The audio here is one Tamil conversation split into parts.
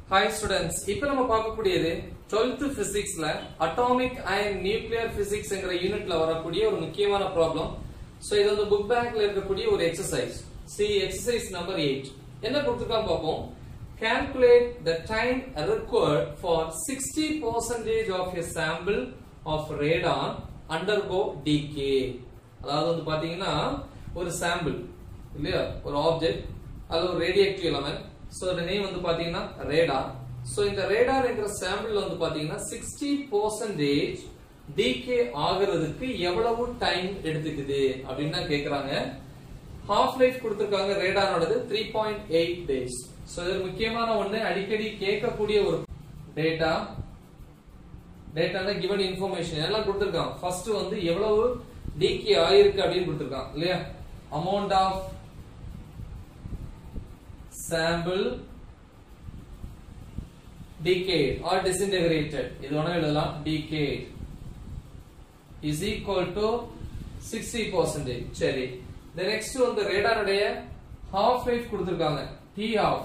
ஹாய் ஸ்டூடெண்ட்ஸ் இப்போ நம்ம பார்க்கக்கூடியது 12th பிசிக்ஸ்ல அட்டாமிக் அண்ட் நியூக்ளியர் பிசிக்ஸ்ங்கிற யூனிட்ல வரக்கூடிய ஒரு முக்கியமான ப்ராப்ளம் சோ இது வந்து புக் பேக்ல இருக்கக்கூடிய ஒரு எக்ஸசைஸ் சி எக்ஸசைஸ் நம்பர் 8 என்ன கொடுத்துருக்கான் பார்ப்போம் calculate the time required for 60 percentage of a sample of radon undergo decay அதாவது வந்து பாத்தீங்கன்னா ஒரு சாம்பிள் இல்லையா ஒரு ஆப்ஜெக்ட் அது ஒரு ரேடியேட்டிவ் எலமெண்ட் சோ அதோட நேம் வந்து பாத்தீங்கன்னா ரேடார் சோ இந்த ரேடார் என்கிற சாம்பிள் வந்து பாத்தீங்கன்னா 60 பர்சன்டேஜ் டீகே ஆகிறதுக்கு எவ்வளவு டைம் எடுத்துக்குது அப்படின்னு தான் கேக்குறாங்க ஹாஃப் லைஃப் கொடுத்திருக்காங்க ரேடாரோடது three point eight days so இது முக்கியமான ஒண்ணு அடிக்கடி கேட்கக்கூடிய ஒரு டேட்டா டேட்டா கிவன் இன்ஃபர்மேஷன் எல்லாம் கொடுத்திருக்கான் ஃபர்ஸ்ட் வந்து எவ்வளவு டீகே ஆயிருக்கு அப்படின்னு கொடுத்திருக்கான் இல்லையா amount of sample decayed or disintegrated இது ஒண்ணு எழுதலாம் decayed is equal to 60 percentage சரி the next வந்து ரேடாருடைய half life கொடுத்திருக்காங்க t half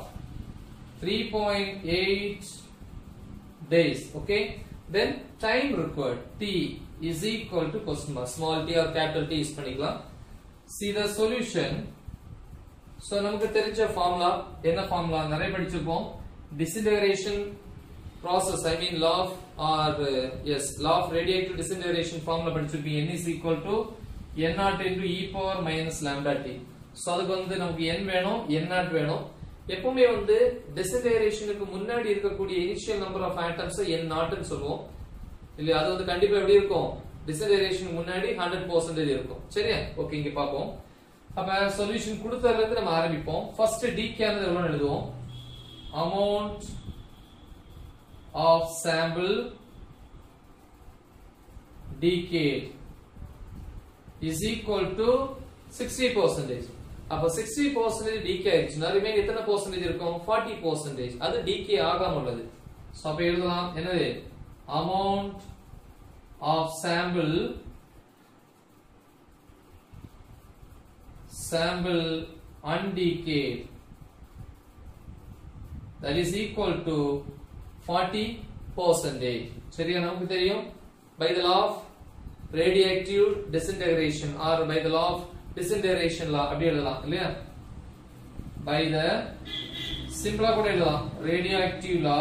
3.8 days okay then time required t is equal to question mark small t or capital T use பண்ணிக்கலாம் see the solution சோ நமக்கு தெரிஞ்ச ஃபார்முலா என்ன ஃபார்முலா நிறைய படிச்சிருப்போம் disintegration process i mean law of or uh, yes law of radiative disintegration formula படிச்சிருப்பீங்க n is equal to n naught into e power minus lambda t so அதுக்கு வந்து நமக்கு n வேணும் n naught வேணும் எப்பவுமே வந்து டிசின்டகிரேஷனுக்கு முன்னாடி இருக்கக்கூடிய initial number of atoms n naught னு சொல்லுவோம் இல்லையா அது வந்து கண்டிப்பா எப்படி இருக்கும் டிசின்டகிரேஷன் முன்னாடி 100% இருக்கும் சரியா ஓகே இங்க பாப்போம் அப்ப சொல்யூஷன் கொடுத்ததுல இருந்து நம்ம ஆரம்பிப்போம் ஃபர்ஸ்ட் டிகே ஆனது எவ்வளவு எழுதுவோம் amount of sample decayed is equal to 60 percentage அப்ப 60 percentage decay ஆயிடுச்சுன்னா ரிமைன் எத்தனை percentage இருக்கும் 40 percentage அது decay ஆகாம உள்ளது சோ அப்ப எழுதலாம் என்னது amount of sample sample undecayed that is equal to 40 percentage சரியா நமக்கு தெரியும் by the law of radioactive disintegration or by the law of disintegration law அப்படி எழுதலாம் இல்லையா by the சிம்பிளா கூட எழுதலாம் radioactive law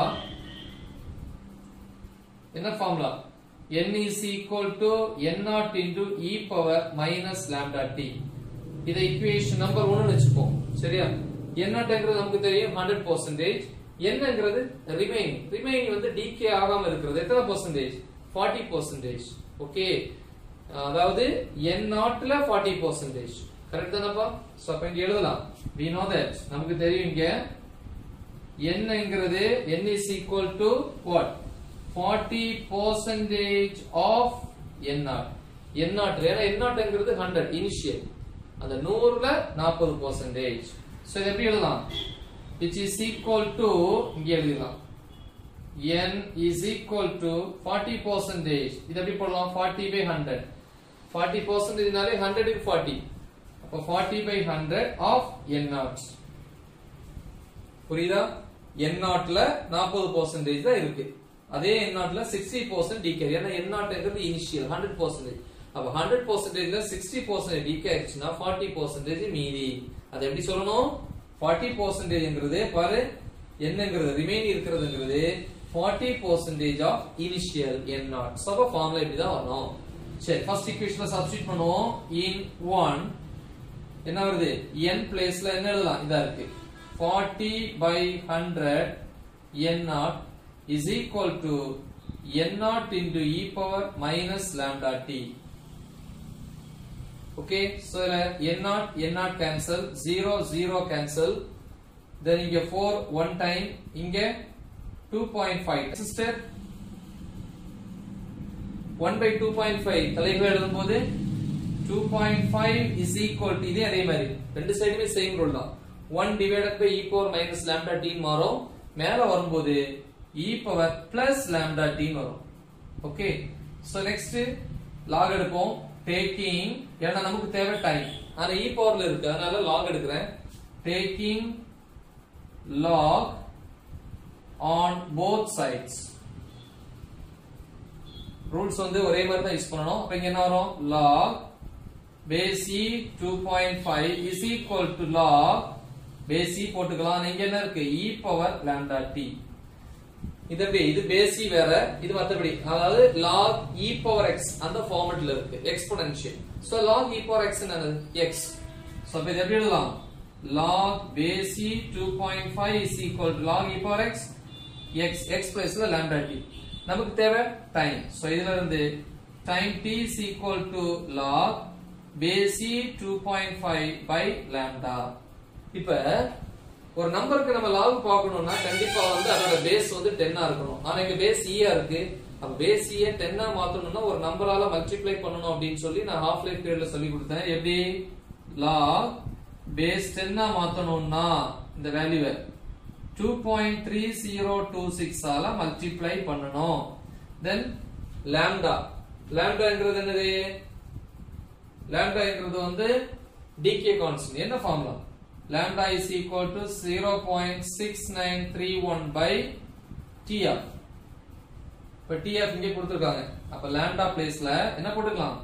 என்ன formula n is equal to n naught into e power minus lambda t இதை ஈக்குவேஷன் நம்பர் 1 வெச்சுப்போம் சரியா என்னங்கிறது நமக்கு தெரியும் 100% என்னங்கிறது ரிமைன் ரிமைன் வந்து டிகே ஆகாம இருக்கிறது எத்தனை பர்சன்டேஜ் 40% ஓகே அதாவது n நாட்ல 40% கரெக்ட் தானப்பா சோ அப்ப இங்க எழுதலாம் we know that நமக்கு தெரியும் இங்க என்னங்கிறது n is equal to what 40% of n naught n naught ஏன்னா n naughtங்கிறது 100 இனிஷியல் அந்த நூறுல நாற்பது பர்சன்டேஜ் சோ இது எப்படி எழுதலாம் which is equal to இங்க எழுதலாம் n is equal to 40 percentage இது எப்படி போடலாம் 40 by 100 40 percentageனாலே 100 க்கு 40 அப்ப 40 by 100 of n naught புரியுதா n நாட்ல 40 பர்சன்டேஜ் தான் இருக்கு அதே n நாட்ல 60 பர்சன்ட் டீகே ஏன்னா n நாட்ங்கிறது இனிஷியல் 100 பர்சன்டேஜ் அப்ப 100 பர்சன்டேஜ்ல 60 பர்சன்டேஜ் டீகே ஆயிடுச்சுன்னா 40 பர்சன்டேஜ் மீதி அது எப்படி சொல்லணும் 40 பர்சன்டேஜ்ங்கிறது பாரு என்னங்கிறது ரிமைன் இருக்கிறதுங்கிறது 40 percentage of initial n naught so அப்ப ஃபார்முலா இப்படி தான் வரணும் சரி ஃபர்ஸ்ட் ஈக்குவேஷன்ல சப்ஸ்டிட் பண்ணுவோம் இன் 1 என்ன வருது n பிளேஸ்ல என்ன எழுதலாம் இதா இருக்கு 40 by 100 n naught is equal to n naught into e power minus lambda t okay so n naught n naught cancel 0 0 cancel then இங்க 4 one time இங்க 2.5 sister 1 by 2.5 தலைகளை எழுதும்போது 2.5 is equal to இதே அதே மாதிரி ரெண்டு சைடுமே சேம் ரூல் தான் 1 divided by e power minus lambda t மாறும் மேல வரும்போது e power plus lambda t வரும் ஓகே சோ நெக்ஸ்ட் லாக் எடுப்போம் டேக்கிங் ஏன்னா நமக்கு தேவை டைம் ஆனா e பவர்ல இருக்கு அதனால லாக் எடுக்கிறேன் taking log on both sides rules வந்து ஒரே மாதிரி தான் யூஸ் பண்ணணும் அப்ப இங்க என்ன வரும் log base e 2.5 is equal to log base e போட்டுக்கலாம் இங்க என்ன இருக்கு e பவர் lambda t இது எப்படி இது base e வேற இது மத்தபடி அதாவது log e power x அந்த ஃபார்மட்ல இருக்கு exponential so log e power x என்னது x சோ அப்ப இது எப்படி எழுதலாம் log base e 2.5 is equal to log e power x x x பிளேஸ்ல lambda t நமக்கு தேவை டைம் சோ இதுல இருந்து time t is equal to log base e 2.5 by lambda இப்ப ஒரு நம்பருக்கு நம்ம லாக் பார்க்கணும்னா கண்டிப்பா வந்து அதோட பேஸ் வந்து 10 ஆ இருக்கணும் ஆனா இங்க பேஸ் e ஆ இருக்கு அப்ப பேஸ் e 10 ஆ மாத்தணும்னா ஒரு நம்பரால மல்டிப்ளை பண்ணனும் அப்படின்னு சொல்லி நான் ஹாஃப் லைஃப் பீரியட்ல சொல்லி கொடுத்தேன் எப்படி log பேஸ் 10 ஆ மாத்தணும்னா இந்த வேல்யூவை 2.3026 ஆல மல்டிப்ளை பண்ணனும் தென் லாம்டா லாம்டாங்கிறது என்னது லாம்டாங்கிறது வந்து டிகே கான்ஸ்டன்ட் என்ன formula lambda is equal to 0.6931 by tf இப்ப tf இங்கே கொடுத்திருக்காங்க அப்ப லாம்டா பிளேஸ்ல என்ன போட்டுக்கலாம்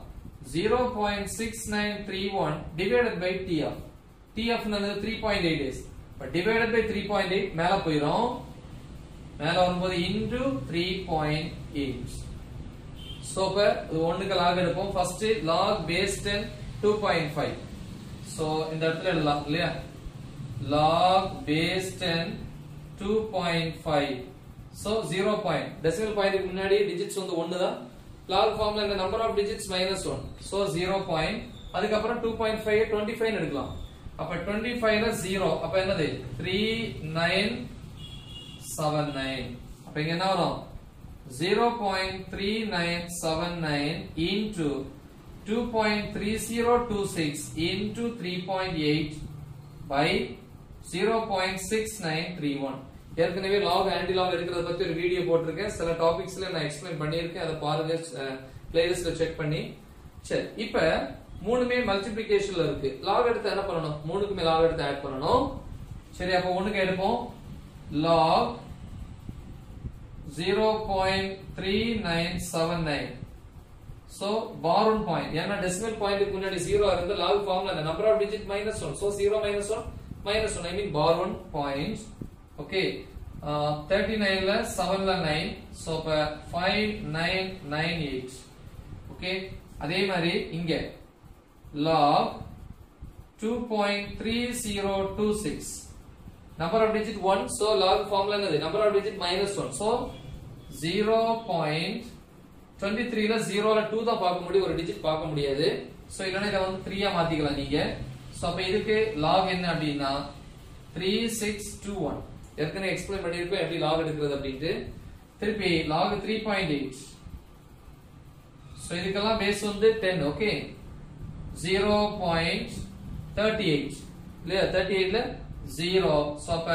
0.6931 divided by tf tf என்னது 3.8 days but divided by 3.8 மேல போயிரும் மேல வரும்போது into 3.8 சோ இப்ப இது ஒண்ணுக்கு லாக் எடுப்போம் ஃபர்ஸ்ட் log base 10 2.5 சோ இந்த இடத்துல எழுதலாம் இல்லையா log base 10 2.5 so 0 point decimal point முன்னாடி டிஜிட்ஸ் வந்து ஒன்னு தான் log ஃபார்ம்ல இந்த number of digits minus one so 0 point அதுக்கப்புறம் 2.5 25 எடுக்கலாம் அப்ப 25 ல 0 அப்ப என்னது 3979 அப்ப இங்க என்ன வரும் 0.3979 into 2.3026 into 3.8 by 0.6931 ஏற்கனவே லாக் ஆன்டி லாக் எடுக்கிறத பத்தி ஒரு வீடியோ போட்டிருக்கேன் சில டாபிக்ஸ்ல நான் எக்ஸ்பிளைன் பண்ணியிருக்கேன் அதை பாருங்க பிளேலிஸ்ட்ல செக் பண்ணி சரி இப்ப மூணுமே மல்டிப்ளிகேஷன்ல இருக்கு லாக் எடுத்து என்ன பண்ணணும் மூணுக்குமே லாக் எடுத்து ஆட் பண்ணணும் சரி அப்ப ஒண்ணுக்கு எடுப்போம் லாக் 0.3979 so borrowed point ஏன்னா decimal point க்கு முன்னாடி 0 இருந்து log formula the number of digit minus 1 so 0 minus 1 minus 1 I mean borrowed points okay uh, 39 ல 7 ல 9 so இப்ப 5998 okay அதே மாதிரி இங்க log 2.3026 number of digit 1 so log formula என்னது number of digit minus 1 so 0.23 ல 0 ல 2 தான் பார்க்க முடியும் ஒரு டிஜிட் பார்க்க முடியாது சோ இல்லனா இத வந்து 3 ஆ மாத்திக்கலாம் நீங்க சோ அப்ப இதுக்கு log என்ன அப்படினா 3621 ஏற்கனவே எக்ஸ்பிளைன் பண்ணிருப்பேன் எப்படி log எடுக்கிறது அப்படிட்டு திருப்பி log 3.8 சோ இதுக்கெல்லாம் பேஸ் வந்து 10 ஓகே 0.38 இல்லையா 38 ல 0 சோ அப்ப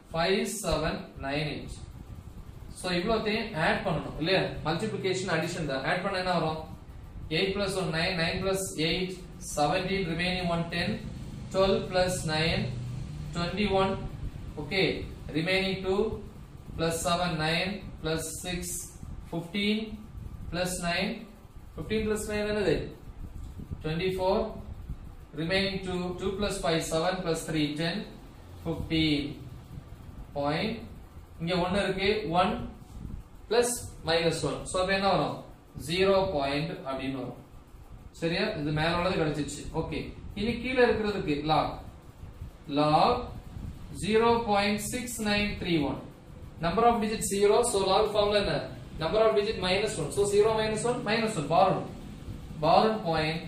5798 சோ இவ்வளோத்தையும் ஆட் பண்ணணும் இல்லையா மல்டிப்ளிகேஷன் அடிஷன் தான் ஆட் பண்ண என்ன வரும் 8 plus 1 9 9 plus 8 17 remaining 1 10 12 plus 9 21 okay remaining 2 plus 7 9 plus 6 15 plus 9 15 plus 9 என்னது 24 remaining 2 2 plus 5 7 plus 3 10 15 point இங்க 1 இருக்கு 1 பிளஸ் மைனஸ் ஒன் ஸோ அப்போ என்ன வரும் ஜீரோ பாயிண்ட் அப்படின்னு வரும் சரியா இது மேல உள்ளது கிடைச்சிச்சு ஓகே இனி கீழே இருக்கிறதுக்கு log log zero point six nine three one number of digit zero so log ஃபார்ம்ல என்ன number of digit minus one so zero minus one minus one bar one bar one point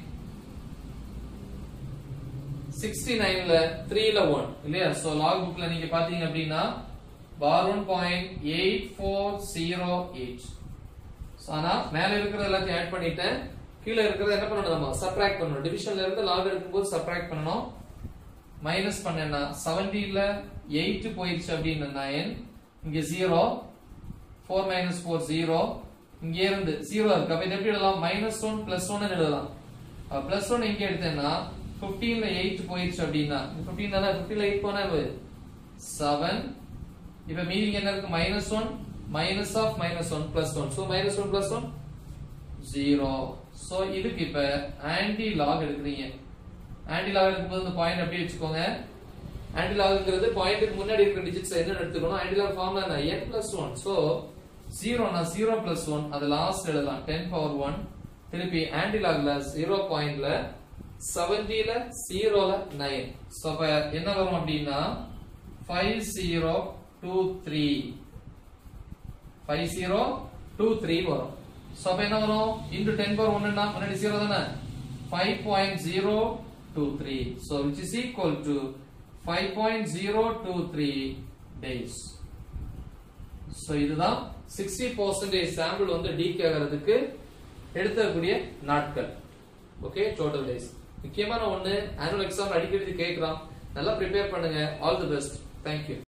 sixty நைன்ல த்ரீல ஒன் இல்லையா ஸோ லாக் புக்ல நீங்க பாத்தீங்க அப்படின்னா bar one point eight four zero eight ஆனா மேல இருக்கிறது எல்லாத்தையும் ஆட் பண்ணிட்டேன் கீழே இருக்கிறது என்ன பண்ணணும் நம்ம சப்ராக்ட் பண்ணணும் டிவிஷன்ல இருந்து லாக் எடுக்கும்போது சப்ராக்ட் பண்ணணும் மைனஸ் பண்ணேன்னா செவன்டீன்ல எயிட் போயிடுச்சு அப்படின்னு நைன் இங்க zero four minus four zero இங்க இருந்து ஜீரோ இருக்கு அப்ப இது எப்படி எழுதலாம் மைனஸ் ஒன் பிளஸ் ஒன் எழுதலாம் பிளஸ் ஒன் எங்க எடுத்தேன்னா பிப்டீன்ல எயிட் போயிடுச்சு அப்படின்னா பிப்டீன் தானே பிப்டீன்ல எயிட் போனா செவன் இப்ப மீதிங் என்ன இருக்கு minus one minus of minus one plus one so minus one plus one zero so இதுக்கு இப்ப ஆன்டி லாக் எடுக்கிறீங்க ஆன்டி லாக் எடுக்கும்போது இந்த பாயிண்ட் அப்படியே வச்சுக்கோங்க ஆன்டி லாக்ங்கிறது பாயிண்ட்டுக்கு முன்னாடி இருக்கிற டிஜிட்ஸ் என்ன எடுத்துக்கணும் ஆன்டி லாக் ஃபார்ம்ல என்ன n பிளஸ் ஒன் ஸோ ஜீரோனா ஜீரோ பிளஸ் ஒன் அது லாஸ்ட் எழுதலாம் டென் பவர் ஒன் திருப்பி ஆன்டி லாக்ல ஜீரோ பாயிண்ட்ல செவன்டில ஜீரோல நைன் ஸோ அப்ப என்ன வரும் அப்படின்னா five zero two three five zero two three வரும் ஸோ அப்ப என்ன வரும் இன்டு டென் பவர் ஒன்னுனா முன்னாடி ஜீரோ தானே five point zero two three so which is equal to five point zero two three days so இதுதான் சிக்ஸ்டி பர்சன்டேஜ் சாம்பிள் வந்து டீக் ஆகிறதுக்கு எடுத்தக்கூடிய நாட்கள் ஓகே டோட்டல் டேஸ் முக்கியமான ஒண்ணு ஆனுவல் எக்ஸாம் அடிக்கடி கேட்கலாம் நல்லா ப்ரிப்பேர் பண்ணுங்க ஆல் தி பெஸ்ட் தேங்க்யூ